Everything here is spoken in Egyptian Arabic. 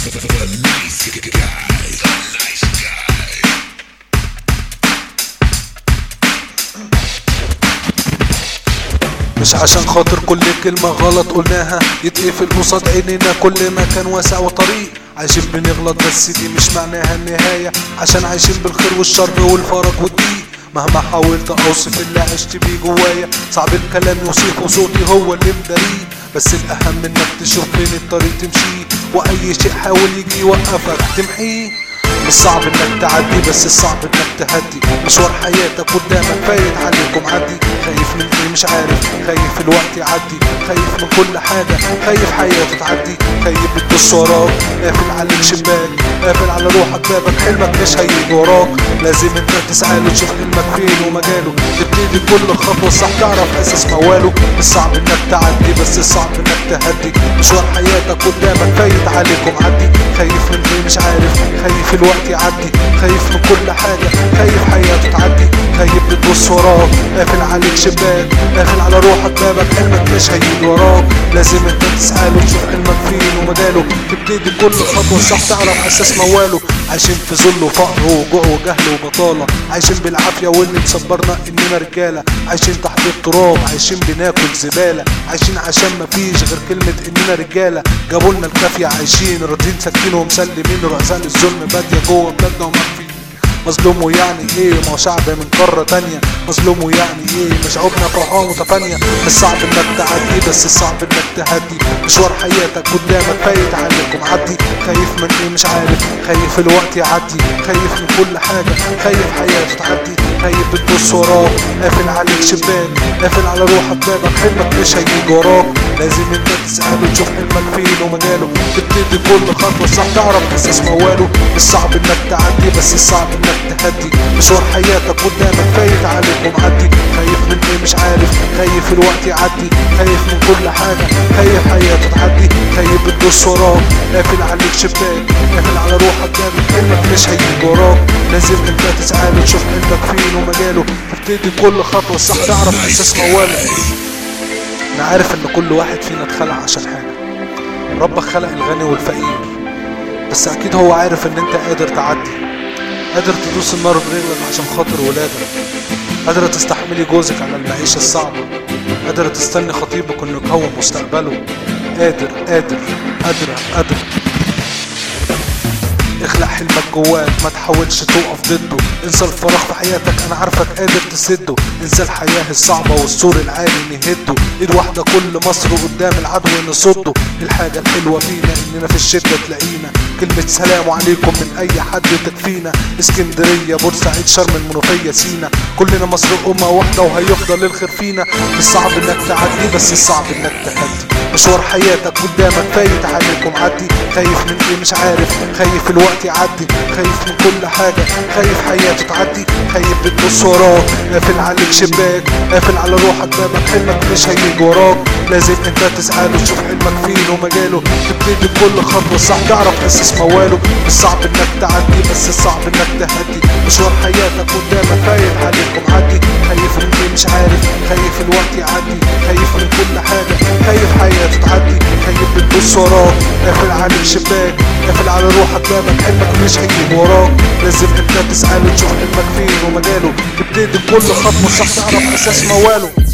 مش عشان خاطر كل كلمة غلط قلناها يتقفل قصاد عينينا كل مكان واسع وطريق عايشين بنغلط بس دي مش معناها النهاية عشان عايشين بالخير والشر والفرج والضيق مهما حاولت اوصف اللي عشت بيه جوايا صعب الكلام يوصف وصوتي هو اللي مداريه بس الاهم انك تشوف فين الطريق تمشيه واي شيء حاول يجي يوقفك تمحيه مش صعب انك تعدي بس الصعب انك تهدي مشوار حياتك قدامك فايت عليكم عدي خايف من ايه مش عارف خايف الوقت يعدي خايف من كل حاجة خايف حياتك تعدي خايف بتبص وراك قافل عليك شباك قافل على روحك بابك حلمك مش هيجي وراك لازم انت تسعى له تشوف حلمك فين ومجاله تبتدي كل خطوة صح تعرف اساس مواله مش صعب انك تعدي بس الصعب انك تهدي مشوار حياتك قدامك فايت عليكم عدي خايف من ايه مش عارف خايف الوقت يعدي خايف من كل حاجة خايف حياته تعدي خايف بتبص وراك قافل عليك شباك قافل على روحك بابك حلمك مش هيجي وراك لازم انت تسعى له تشوف حلمك فين ومجاله تبتدي كل خطوة صح تعرف اساس مواله عايشين في ذل وفقر وجوع وجهل وبطالة عايشين بالعافية واللي مصبرنا اننا رجالة عايشين تحت التراب عايشين بناكل زبالة عايشين عشان مفيش غير كلمة اننا رجالة جابولنا الكافية عايشين راضيين ساكتين ومسلمين رؤساء الظلم بادية جوه بلادنا ومخفيين مظلوم ويعني ايه ما هو شعب من قارة تانية مظلوم ويعني ايه مش شعوبنا فرحان متفانية مش صعب انك تعدي بس الصعب انك تهدي مشوار حياتك قدامك فايت عليكم عدي خايف من ايه مش عارف خايف الوقت يعدي خايف من كل حاجة خايف حياته تعدي خايف بتبص وراك قافل عليك شباك قافل على روحك بابك حلمك مش هيجي وراك لازم انت تسأله تشوف حلمك فين ومجاله تبتدي كل خطوة صح تعرف اساس مواله مش صعب انك تعدي بس الصعب انك تهدي مشوار حياتك قدامك فايت عليكم عدي خايف من ايه مش عارف خايف الوقت يعدي خايف من كل حاجة خايف حياته تعدي خايف بتبص وراك قافل عليك شباك قافل على روحك بابك حلمك مش هيجي وراك لازم انت تسعى له تشوف حلمك فين ومجاله تبتدي كل خطوة صح تعرف اساس مواله انا عارف ان كل واحد فينا اتخلق عشان حاجة ربك خلق الغني والفقير بس اكيد هو عارف ان انت قادر تعدي قادر تدوس النار برجلك عشان خاطر ولادك قادرة تستحملي جوزك على المعيشة الصعبة قادرة تستني خطيبك انه يكون مستقبله قادر قادر قادرة قادرة اخلق حلمك جواك ما تحاولش توقف ضده انسى الفراغ في حياتك انا عارفك قادر تسده انسى الحياة الصعبة والسور العالي نهده ايد واحدة كل مصر قدام العدو نصده الحاجة الحلوة فينا اننا في الشدة تلاقينا كلمة سلام عليكم من اي حد تكفينا اسكندرية بورسعيد شرم المنوفية سينا كلنا مصر امة واحدة وهيفضل الخير فينا مش صعب انك تعدي بس الصعب انك تهدي مشوار حياتك قدامك فايت عليكم عدي خايف من ايه مش عارف خايف الوقت يعدي خايف من كل حاجة خايف حياته تعدي خايف بتبص وراك قافل عليك شباك قافل على روحك بابك حلمك مش هيجي وراك لازم انت تسعى له تشوف حلمك فين ومجاله تبتدي بكل خطوة صح تعرف اساس مواله مش صعب انك تعدي بس الصعب انك تهدي مشوار حياتك قدامك فايت عليكم عدي خايف من ايه مش عارف خايف الوقت يعدي خايف من كل حاجة خايف حياته تعدي خايف بتبص وراك قافل عليك شباك قافل على روحك بابك حلمك مش هيجيب وراك لازم انت تسأل تشوف حلمك فين ومجاله تبتدي بكل خطوة صح تعرف اساس مواله